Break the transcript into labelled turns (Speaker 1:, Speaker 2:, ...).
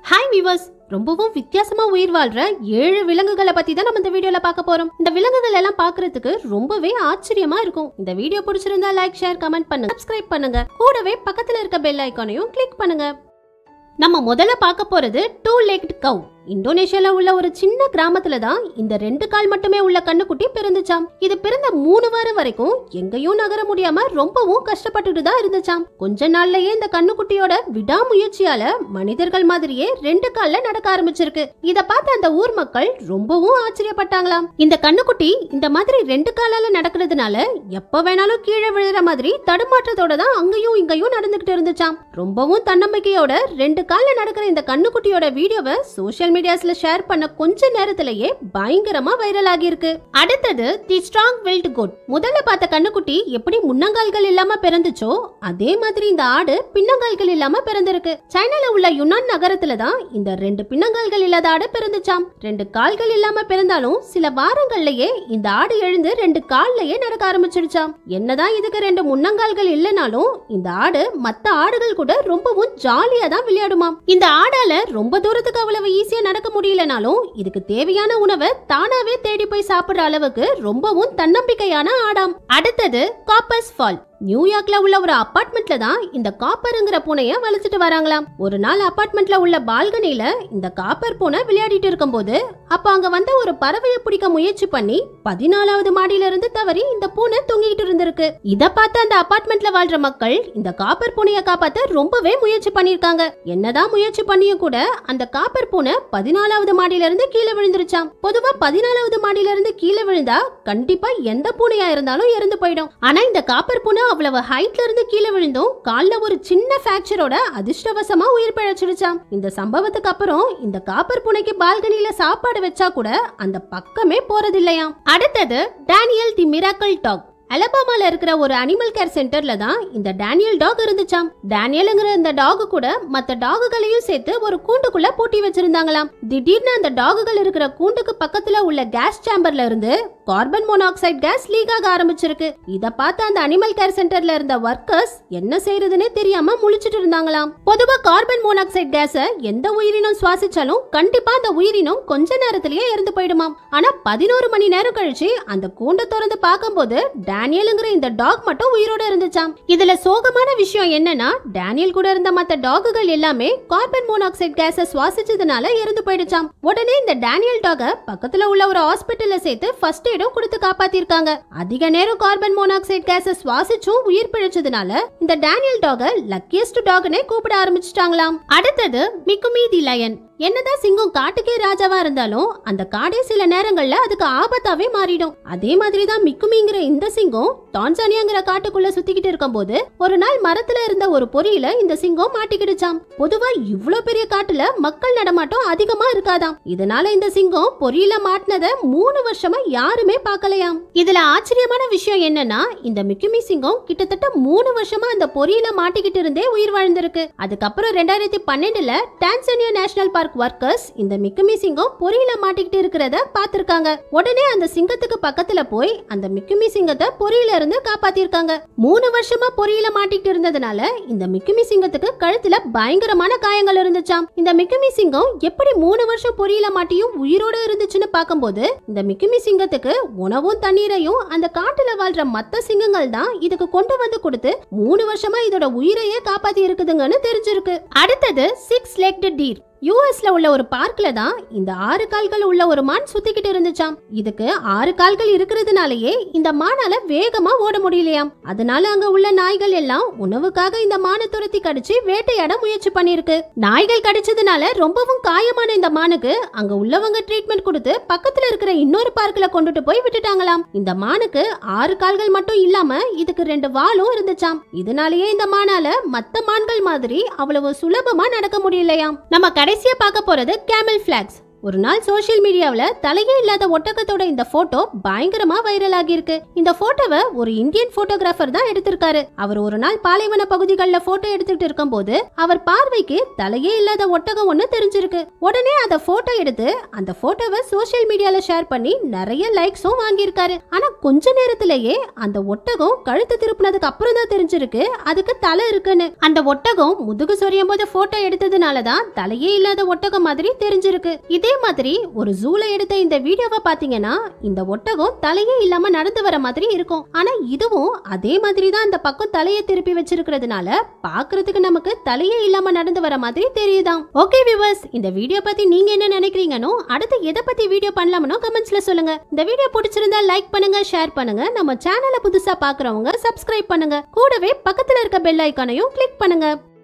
Speaker 1: hi viewers ரொம்பவும் வித்தியாசமா உயிர் வாழ்ற ஏழு விலங்குகளை பத்தி தான் நம்ம இந்த வீடியோல பார்க்க போறோம் இந்த விலங்குகள் எல்லாம் பார்க்கிறதுக்கு ரொம்பவே ஆச்சரியமா இருக்கும் இந்த வீடியோ பிடிச்சிருந்தா லைக் ஷேர் கமெண்ட் பண்ணுங்க சப்ஸ்கிரைப் பண்ணுங்க கூடவே பக்கத்துல இருக்க பெல் ஐகானையும் கிளிக் பண்ணுங்க நம்ம முதல்ல பார்க்க போறது டூ லெக்ட் கவ் இந்தோனேஷியால உள்ள ஒரு சின்ன கிராமத்துல தான் இந்த ரெண்டு கால் மட்டுமே உள்ள கண்ணுக்குட்டி பிறந்துச்சாம் இது பிறந்த மூணு வாரம் வரைக்கும் எங்கேயும் நகர முடியாம ரொம்பவும் கஷ்டப்பட்டுட்டு தான் இருந்துச்சாம் கொஞ்ச நாள்லயே இந்த கண்ணுக்குட்டியோட விடாமுயற்சியால மனிதர்கள் மாதிரியே ரெண்டு கால்ல நடக்க ஆரம்பிச்சிருக்கு இத பார்த்த அந்த ஊர் மக்கள் ரொம்பவும் ஆச்சரியப்பட்டாங்களாம் இந்த கண்ணுக்குட்டி இந்த மாதிரி ரெண்டு காலால நடக்கிறதுனால எப்ப வேணாலும் கீழே விழுற மாதிரி தடுமாற்றத்தோட தான் அங்கேயும் இங்கேயும் நடந்துகிட்டு இருந்துச்சாம் ரொம்பவும் தன்னம்பிக்கையோட ரெண்டு கால்ல நடக்கிற இந்த கண்ணுக்குட்டியோட வீடியோவை சோஷியல் மீடியாஸ்ல ஷேர் பண்ண கொஞ்ச நேரத்திலேயே பயங்கரமா வைரல் ஆகியிருக்கு அடுத்தது தி ஸ்ட்ராங் வில்ட் கோட் முதல்ல பார்த்த கண்ணுக்குட்டி எப்படி முன்னங்கால்கள் இல்லாம பிறந்துச்சோ அதே மாதிரி இந்த ஆடு பின்னங்கால்கள் இல்லாம பிறந்திருக்கு சைனால உள்ள யுனான் நகரத்துல தான் இந்த ரெண்டு பின்னங்கால்கள் இல்லாத ஆடு பிறந்துச்சாம் ரெண்டு கால்கள் இல்லாம பிறந்தாலும் சில வாரங்கள்லயே இந்த ஆடு எழுந்து ரெண்டு கால்லயே நடக்க ஆரம்பிச்சிடுச்சாம் என்னதான் இதுக்கு ரெண்டு முன்னங்கால்கள் இல்லைனாலும் இந்த ஆடு மத்த ஆடுகள் கூட ரொம்பவும் ஜாலியா தான் விளையாடுமாம் இந்த ஆடால ரொம்ப தூரத்துக்கு அவ்வளவு ஈஸியா நடக்க முடியலனாலும் இதுக்கு தேவையான உணவை தானாவே தேடி போய் சாப்பிடுற அளவுக்கு ரொம்பவும் தன்னம்பிக்கையான ஆடாம் அடுத்தது காப்பர்ஸ் ஃபால் நியூயார்க்ல உள்ள ஒரு அபார்ட்மெண்ட்ல தான் இந்த காப்பருங்கிற பூனைய வளர்த்துட்டு வராங்களாம் ஒரு நாள் அபார்ட்மெண்ட்ல உள்ள பால்கனில இந்த காப்பர் பூனை விளையாடிட்டு இருக்கும்போது அப்ப அங்க வந்த ஒரு பறவையை பிடிக்க முயற்சி பண்ணி பதினாலாவது மாடியில இருந்து தவறி இந்த பூனை தொங்கிட்டு இருந்திருக்கு இத பார்த்த அந்த அபார்ட்மெண்ட்ல வாழ்ற மக்கள் இந்த காப்பர் பூனைய காப்பாத்த ரொம்பவே முயற்சி பண்ணிருக்காங்க என்னதான் முயற்சி பண்ணியும் கூட அந்த காப்பர் பூனை பதினாலாவது மாடியில இருந்து கீழே விழுந்துருச்சாம் பொதுவா பதினாலாவது மாடியில இருந்து கீழே விழுந்தா கண்டிப்பா எந்த பூனையா இருந்தாலும் இறந்து போயிடும் ஆனா இந்த காப்பர் பூனை அவ்வளவு ஹைட்ல இருந்து கீழே விழுந்தும் கால்ல ஒரு சின்ன ஃபிராக்சரோட அதிர்ஷ்டவசமா உயிர் பிழைச்சிருச்சாம் இந்த சம்பவத்துக்கு அப்புறம் இந்த காப்பர் பூனைக்கு பால்கனில சாப்பாடு வச்சா கூட அந்த பக்கமே போறதில்லையாம் அடுத்தது டேனியல் தி மிராக்கல் டாக் அலபாமால இருக்கிற ஒரு அனிமல் கேர் சென்டர்ல தான் இந்த டேனியல் டாக் இருந்துச்சாம் டேனியலுங்கிற இந்த டாக் கூட மத்த டாகுகளையும் சேர்த்து ஒரு கூண்டுக்குள்ள பூட்டி வச்சிருந்தாங்களாம் திடீர்னு அந்த டாகுகள் இருக்கிற கூண்டுக்கு பக்கத்துல உள்ள கேஸ் சேம்பர்ல இருந்து கார்பன் மோனாக்சைடு கேஸ் லீக் ஆக ஆரம்பிச்சிருக்கு இத பார்த்து அந்த அனிமல் கேர் சென்டர்ல இருந்த ஒர்க்கர்ஸ் என்ன செய்யறதுன்னே தெரியாம முழிச்சிட்டு இருந்தாங்களாம் பொதுவா கார்பன் மோனாக்சைடு கேஸ எந்த உயிரினம் சுவாசிச்சாலும் கண்டிப்பா அந்த உயிரினம் கொஞ்ச நேரத்திலேயே இறந்து போயிடுமாம் ஆனா பதினோரு மணி நேரம் கழிச்சு அந்த கூண்டை திறந்து பார்க்கும்போது டேனியலுங்கிற இந்த டாக் மட்டும் உயிரோட இருந்துச்சாம் இதுல சோகமான விஷயம் என்னன்னா டேனியல் கூட இருந்த மத்த டாகுகள் எல்லாமே கார்பன் மோனாக்சைடு கேஸ சுவாசிச்சதுனால இறந்து போயிடுச்சாம் உடனே இந்த டேனியல் டாக பக்கத்துல உள்ள ஒரு ஹாஸ்பிட்டல்ல சேர்த்து ஃபர்ஸ்ட் எய்டும் கொடுத்து காப்பாத்திருக்காங்க அதிக நேரம் கார்பன் மோனாக்சைடு கேஸ சுவாசிச்சும் உயிர் பிழைச்சதுனால இந்த டேனியல் டாக லக்கியஸ்ட் டாக்னே கூப்பிட ஆரம்பிச்சிட்டாங்களாம் அடுத்தது மிக்குமி தி லயன் என்னதான் சிங்கம் காட்டுக்கே ராஜாவா இருந்தாலும் அந்த காடே சில நேரங்கள்ல அதுக்கு ஆபத்தாவே மாறிடும் அதே மாதிரி தான் மிக்குமிங்கிற இந்த சிங்கம் டான்சானியாங்கிற காட்டுக்குள்ள சுத்திக்கிட்டு இருக்கும்போது ஒரு நாள் மரத்துல இருந்த ஒரு பொறியில இந்த சிங்கம் மாட்டிக்கிடுச்சாம் பொதுவா இவ்ளோ பெரிய காட்டுல மக்கள் நடமாட்டம் அதிகமா இருக்காதாம் இதனால இந்த சிங்கம் பொறியில மாட்டினத மூணு வருஷமா யாருமே பார்க்கலையாம் இதுல ஆச்சரியமான விஷயம் என்னன்னா இந்த மிக்குமி சிங்கம் கிட்டத்தட்ட மூணு வருஷமா அந்த பொறியில மாட்டிக்கிட்டு இருந்தே உயிர் வாழ்ந்திருக்கு அதுக்கப்புறம் ரெண்டாயிரத்தி பன்னெண்டுல டான்சானியா நேஷனல் பார்க் ஒர்க்கர்ஸ் இந்த மிக்குமி சிங்கம் பொறியில மாட்டிக்கிட்டு இருக்கிறத பார்த்திருக்காங்க உடனே அந்த சிங்கத்துக்கு பக்கத்துல போய் அந்த மிக்குமி சிங்கத்தை பொறியில இருந்து காப்பாத்திருக்காங்க மூணு வருஷமா பொறியில மாட்டிக்கிட்டு இருந்ததுனால இந்த மிக்குமி சிங்கத்துக்கு கழுத்துல பயங்கரமான காயங்கள் இருந்துச்சாம் இந்த மிக்குமி சிங்கம் எப்படி மூணு வருஷம் பொறியில மாட்டியும் உயிரோட இருந்துச்சுன்னு பார்க்கும்போது இந்த மிக்குமி சிங்கத்துக்கு உணவும் தண்ணீரையும் அந்த காட்டுல வாழ்ற மத்த சிங்கங்கள் தான் இதுக்கு கொண்டு வந்து கொடுத்து மூணு வருஷமா இதோட உயிரையே காப்பாத்தி இருக்குதுங்கன்னு தெரிஞ்சிருக்கு அடுத்தது சிக்ஸ் லெக்டு டீர் யூஎஸ்ல உள்ள ஒரு பார்க்ல தான் இந்த ஆறு கால்கள் உள்ள ஒரு மான் சுத்திக்கிட்டு இருந்துச்சாம் இதுக்கு ஆறு கால்கள் இருக்கிறதுனாலயே இந்த மானால வேகமா ஓட முடியலையாம் அதனால அங்க உள்ள நாய்கள் எல்லாம் உணவுக்காக இந்த மானை துரத்தி கடிச்சு வேட்டையாட முயற்சி பண்ணிருக்கு நாய்கள் கடிச்சதுனால ரொம்பவும் காயமான இந்த மானுக்கு அங்க உள்ளவங்க ட்ரீட்மெண்ட் கொடுத்து பக்கத்துல இருக்கிற இன்னொரு பார்க்ல கொண்டுட்டு போய் விட்டுட்டாங்களாம் இந்த மானுக்கு ஆறு கால்கள் மட்டும் இல்லாம இதுக்கு ரெண்டு வாலும் இருந்துச்சாம் இதனாலேயே இந்த மானால மத்த மான்கள் மாதிரி அவ்வளவு சுலபமா நடக்க முடியலையாம் நம்ம கடைசியா பார்க்க போறது கேமல் ஃபிளாக்ஸ் ஒரு நாள் சோஷியல் மீடியாவுல தலையே இல்லாத ஒட்டகத்தோட இந்த போட்டோ பயங்கரமா வைரல் ஆகியிருக்கு இந்த போட்டோவை ஒரு இந்தியன் போட்டோகிராஃபர் தான் எடுத்திருக்காரு அவர் ஒரு நாள் பாலைவன பகுதிகளில் போட்டோ எடுத்துட்டு இருக்கும்போது அவர் பார்வைக்கு தலையே இல்லாத ஒட்டகம் ஒண்ணு தெரிஞ்சிருக்கு உடனே அந்த போட்டோ எடுத்து அந்த போட்டோவை சோஷியல் மீடியால ஷேர் பண்ணி நிறைய லைக்ஸும் வாங்கியிருக்காரு ஆனா கொஞ்ச நேரத்திலேயே அந்த ஒட்டகம் கழுத்து திருப்பினதுக்கு அப்புறம் தான் தெரிஞ்சிருக்கு அதுக்கு தலை இருக்குன்னு அந்த ஒட்டகம் முதுகு சொரியும் போது போட்டோ எடுத்ததுனால தான் தலையே இல்லாத ஒட்டகம் மாதிரி தெரிஞ்சிருக்கு இதே மாதிரி ஒரு ஜூல எடுத்த இந்த வீடியோவை பாத்தீங்கன்னா இந்த ஒட்டகம் தலையே இல்லாம நடந்து வர மாதிரி இருக்கும் ஆனா இதுவும் அதே மாதிரி தான் அந்த பக்கம் தலையை திருப்பி வச்சிருக்கிறதுனால பாக்குறதுக்கு நமக்கு தலையே இல்லாம நடந்து வர மாதிரி தெரியுதாம் ஓகே விவர்ஸ் இந்த வீடியோ பத்தி நீங்க என்ன நினைக்கிறீங்கன்னு அடுத்து எதை பத்தி வீடியோ பண்ணலாம்னு கமெண்ட்ஸ்ல சொல்லுங்க இந்த வீடியோ பிடிச்சிருந்தா லைக் பண்ணுங்க ஷேர் பண்ணுங்க நம்ம சேனலை புதுசா பாக்குறவங்க சப்ஸ்கிரைப் பண்ணுங்க கூடவே பக்கத்துல இருக்க பெல் ஐக்கானையும் கிளிக் பண்ணுங்க